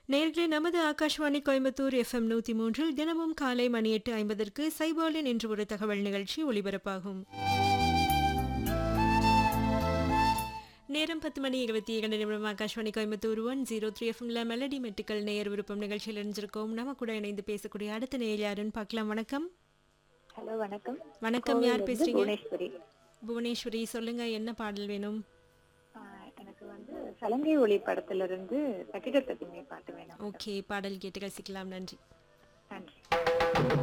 நேர்களே நமது ஆகாஷ்வாணி கோயம்புத்தூர் எஃப்எம் நூத்தி மூன்றில் தினமும் காலை மணி எட்டு ஐம்பதற்கு சைபாலின் என்று ஒரு தகவல் நிகழ்ச்சி ஒலிபரப்பாகும் நேரம் பத்து மணி இருபத்தி இரண்டு நிமிடம் Akashvani Coimbatore one zero three எஃப்எம்ல மெலடி மெட்டுக்கள் நேயர் விருப்பம் நிகழ்ச்சியில் இணைஞ்சிருக்கோம் நம்ம கூட இணைந்து பேசக்கூடிய அடுத்த நேயர் யாருன்னு பார்க்கலாம் வணக்கம் ஹலோ வணக்கம் வணக்கம் யார் கோவிலிருந்து பேசுறீங்க புவனேஸ்வரி புவனேஸ்வரி சொல்லுங்க என்ன பாடல் வேணும் ஆஹ் எனக்கு வந்து சலங்கை ஒளி படத்துல இருந்து கட்டிட தத்துமே பாட்டு வேணும் ஓகே பாடல் கேட்டு ரசிக்கலாம் நன்றி